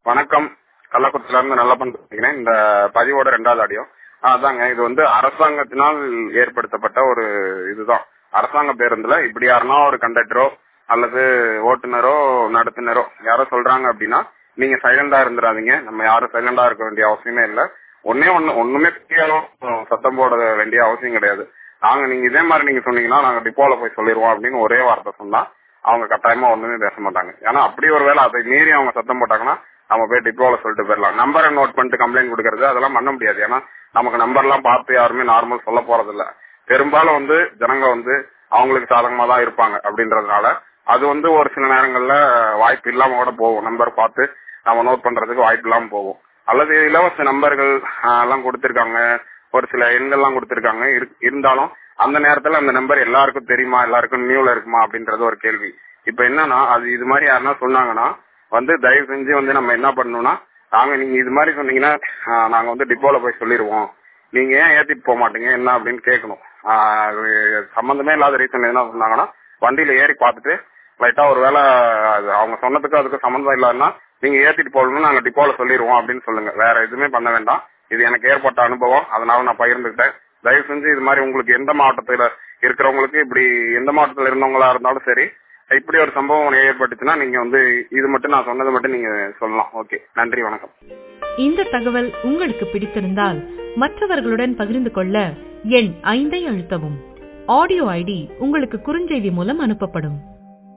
வணக்கம் கள்ளக்குறிச்சில இருந்து நல்லா பண்ணிருக்கேன் இந்த பதிவோட ரெண்டாவது ஆடியோ அதாங்க இது வந்து அரசாங்கத்தினால் ஏற்படுத்தப்பட்ட ஒரு இதுதான் அரசாங்க பேருந்துல இப்படி யாருன்னா ஒரு கண்டக்டரோ அல்லது ஓட்டுநரோ நடத்துனரோ யாரோ சொல்றாங்க அப்படின்னா நீங்க சைலண்டா இருந்துடாதீங்க நம்ம யாரும் சைலண்டா இருக்க வேண்டிய அவசியமே இல்ல ஒன்னே ஒண்ணு ஒண்ணுமே பெரியாலும் சத்தம் போட வேண்டிய அவசியம் கிடையாது நாங்க நீங்க இதே மாதிரி நீங்க சொன்னீங்கன்னா நாங்க டிப்போல போய் சொல்லிடுவோம் அப்படின்னு ஒரே வார்த்தை சொன்னா அவங்க கட்டாயமா ஒண்ணுமே பேச மாட்டாங்க ஏன்னா அப்படி ஒரு வேலை அதை மீறி அவங்க சத்தம் போட்டாங்கன்னா நம்ம போய் டிப்போல சொல்லிட்டு போயிடலாம் நம்பரை நோட் பண்ணிட்டு கம்ப்ளைண்ட் கொடுக்கறது அதெல்லாம் பண்ண முடியாது ஏன்னா நமக்கு நம்பர் எல்லாம் பார்த்து யாருமே நார்மல் சொல்ல போறது இல்ல பெரும்பாலும் வந்து ஜனங்க வந்து அவங்களுக்கு சாதகமா தான் இருப்பாங்க அப்படின்றதுனால அது வந்து ஒரு சில நேரங்கள்ல வாய்ப்பு இல்லாம கூட போகும் நம்பர் பார்த்து நம்ம நோட் பண்றதுக்கு வாய்ப்பு இல்லாம போகும் அல்லது இலவச நம்பர்கள் எல்லாம் கொடுத்திருக்காங்க ஒரு சில எண்கள்லாம் கொடுத்திருக்காங்க இருந்தாலும் அந்த நேரத்துல அந்த நம்பர் எல்லாருக்கும் தெரியுமா எல்லாருக்கும் நியூல இருக்குமா அப்படின்றது ஒரு கேள்வி இப்ப என்னன்னா அது இது மாதிரி யாருன்னா சொன்னாங்கன்னா வந்து தயவு செஞ்சு வந்து நம்ம என்ன பண்ணணும்னா நாங்க நீங்க இது மாதிரி சொன்னீங்கன்னா நாங்க வந்து டிப்போல போய் சொல்லிடுவோம் நீங்க ஏன் ஏத்திட்டு போக மாட்டீங்க என்ன அப்படின்னு கேட்கணும் சம்பந்தமே இல்லாத ரீசன் என்ன சொன்னாங்கன்னா வண்டியில ஏறி பார்த்துட்டு லைட்டா ஒரு வேலை அவங்க சொன்னதுக்கு அதுக்கு சம்மந்தம் இல்லாதுன்னா நீங்க ஏத்திட்டு போகணும்னு நாங்க டிப்போல சொல்லிடுவோம் அப்படின்னு சொல்லுங்க வேற எதுவுமே பண்ண வேண்டாம் இது எனக்கு ஏற்பட்ட அனுபவம் அதனால நான் பகிர்ந்துக்கிட்டேன் தயவு செஞ்சு இது மாதிரி உங்களுக்கு எந்த மாவட்டத்துல இருக்கிறவங்களுக்கு இப்படி எந்த மாவட்டத்துல இருந்தவங்களா இருந்தாலும் சரி இப்படி ஒரு சம்பவம் ஏற்பட்டுச்சுன்னா நீங்க வந்து இது மட்டும் நான் சொன்னது மட்டும் நீங்க சொல்லலாம் ஓகே நன்றி வணக்கம் இந்த தகவல் உங்களுக்கு பிடித்திருந்தால் மற்றவர்களுடன் பகிர்ந்து கொள்ள எண் ஐந்தை அழுத்தவும் ஆடியோ ஐடி உங்களுக்கு குறுஞ்செய்தி மூலம் அனுப்பப்படும்